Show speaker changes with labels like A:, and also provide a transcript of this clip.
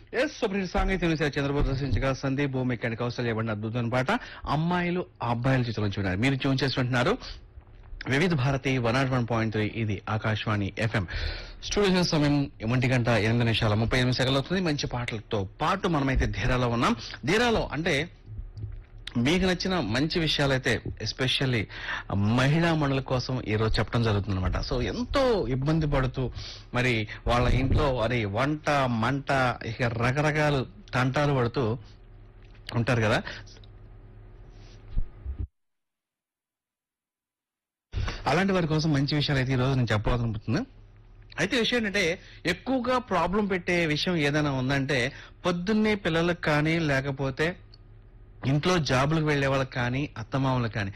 A: Yes super song అయితే వినేశారు. చంద్రబాబు దర్శించగా సందీప్ భూమిక అండ్ కౌశల్య ఇవ్వండి అద్భుతమైన పాట అమ్మాయిలు అబ్బాయిల చిత్రం చూడారు మీరు ట్యూన్ చేసుకుంటున్నారు Vividh Bharati one not one point three ఇది ఆకాశవాణి ఎఫ్ఎం స్టూడియో సమయం ఒంటి గంట ఎనిమిది నిమిషాల ముప్పై ఎనిమిది సెకండ్లు అవుతుంది మంచి పాటలతో పాటు మనమైతే ధీరాలో ఉన్నాం ధీరాలో అంటే మీకు నచ్చిన మంచి విషయాలైతే ఎస్పెషల్లీ మహిళా మండలి కోసం ఈ రోజు చెప్పడం జరుగుతుంది అనమాట సో ఎంతో ఇబ్బంది పడుతూ మరి వాళ్ళ ఇంట్లో అది వంట మంట ఇక రకరకాల తంటాలు పడుతూ ఉంటారు కదా అలాంటి వారి కోసం మంచి విషయాలు అయితే ఈ రోజు నేను చెప్పాలనుకుంటున్నాను అయితే విషయం ఏంటంటే ఎక్కువగా ప్రాబ్లం పెట్టే విషయం ఏదైనా ఉందంటే పొద్దున్నే పిల్లలకు కానీ లేకపోతే ఇంట్లో జాబులకు వెళ్లే వాళ్ళకి కానీ అత్తమామలకు కానీ